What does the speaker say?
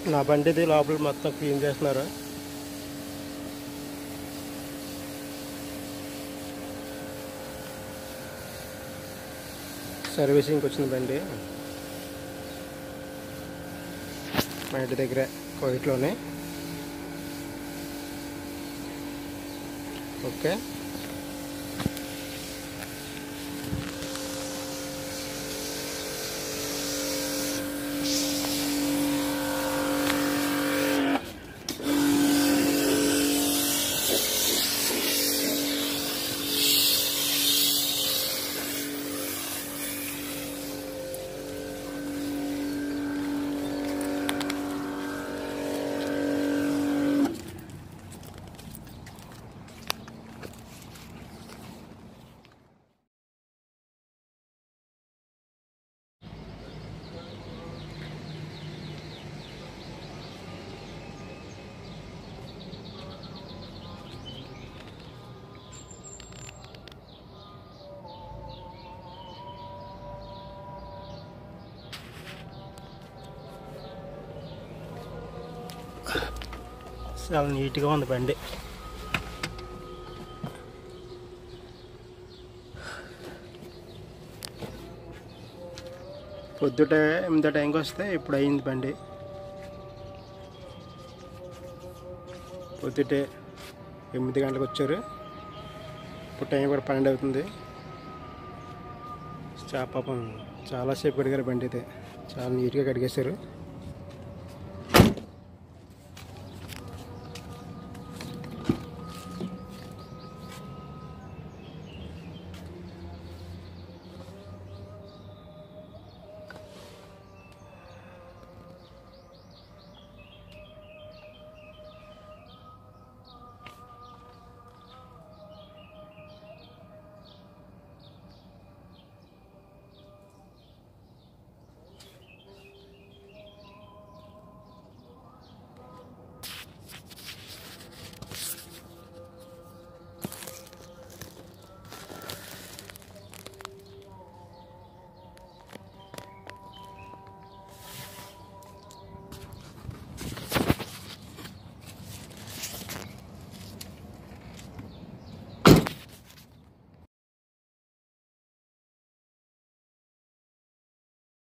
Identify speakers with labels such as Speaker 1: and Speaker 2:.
Speaker 1: నా బండిది లోపల మొత్తం క్లీన్ చేస్తున్నారు సర్వీసింగ్కి వచ్చిన బండి మా ఇంటి దగ్గర కోయిట్లోనే ఓకే చాలా నీట్గా ఉంది బండి పొద్దుట ఎనిమిదో టైంకి వస్తే ఇప్పుడు అయింది బండి పొద్దుటే ఎనిమిది గంటలకు వచ్చారు ఇప్పుడు టైం కూడా పన్నెండు అవుతుంది చా పాపం చాలాసేపు కడిగారు బండి అయితే చాలా నీట్గా కడిగేశారు